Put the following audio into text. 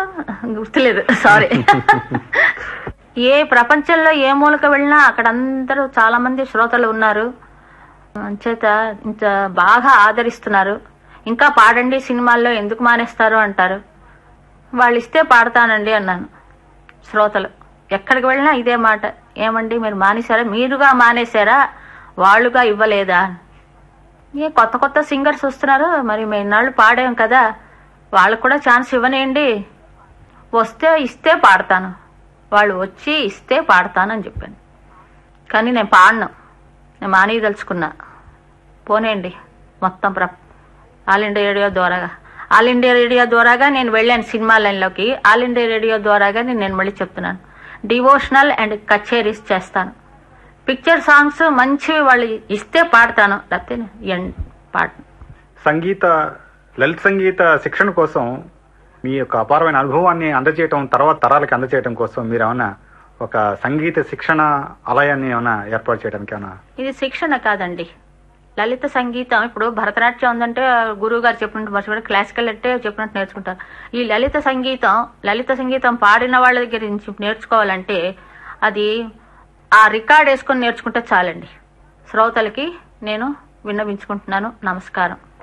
గుర్తులేదు సారీ ఏ ప్రపంచంలో ఏ మూలక వెళ్ళినా అక్కడ అందరూ చాలా మంది శ్రోతలు ఉన్నారు అంచేత ఇంత బాగా ఆదరిస్తున్నారు ఇంకా పాడండి సినిమాల్లో ఎందుకు మానేస్తారు అంటారు వాళ్ళు ఇస్తే పాడతానండి అన్నాను శ్రోతలు ఎక్కడికి వెళ్ళినా ఇదే మాట ఏమండి మీరు మానేశారా మీరుగా మానేశారా వాళ్ళుగా ఇవ్వలేదా ఏ కొత్త కొత్త సింగర్స్ వస్తున్నారు మరి మేము ఇన్నాళ్ళు పాడాం కదా వాళ్ళకు కూడా ఛాన్స్ ఇవ్వనేయండి వస్తే ఇస్తే పాడతాను వాళ్ళు వచ్చి ఇస్తే పాడతానని చెప్పాను కానీ నేను పాడను నేను మానేయదలుచుకున్నా పోనేయండి మొత్తం ప్ర ఆల్ ఇండియా రేడియో ద్వారాగా ఆల్ ఇండియా రేడియో ద్వారాగా నేను వెళ్ళాను సినిమా లైన్లోకి ఆల్ ఇండియా రేడియో ద్వారాగా నేను నేను మళ్ళీ చెప్తున్నాను డివోషనల్ అండ్ కచేరీస్ చేస్తాను పిక్చర్ సాంగ్స్ మంచివి వాళ్ళు ఇస్తే పాడతాను లేకపోతే ఎన్ పాడను సంగీత లలిత సంగీత శిక్షణ కోసం మీ యొక్క అపారమైన అనుభవాన్ని అందజేయటం తర్వాత తరాలకి అందజేయటం కోసం మీరు ఏమైనా ఒక సంగీత శిక్షణ ఆలయాన్ని ఏమైనా ఏర్పాటు చేయడానికి ఏమైనా ఇది శిక్షణ కాదండి లలిత సంగీతం ఇప్పుడు భరతనాట్యం ఉందంటే గురువు గారు చెప్పినట్టు మర్చిపోయి క్లాసికల్ అంటే చెప్పినట్టు నేర్చుకుంటారు ఈ లలిత సంగీతం లలిత సంగీతం పాడిన వాళ్ళ దగ్గర నుంచి నేర్చుకోవాలంటే అది ఆ రికార్డ్ వేసుకొని నేర్చుకుంటే చాలండి శ్రోతలకి నేను విన్నవించుకుంటున్నాను నమస్కారం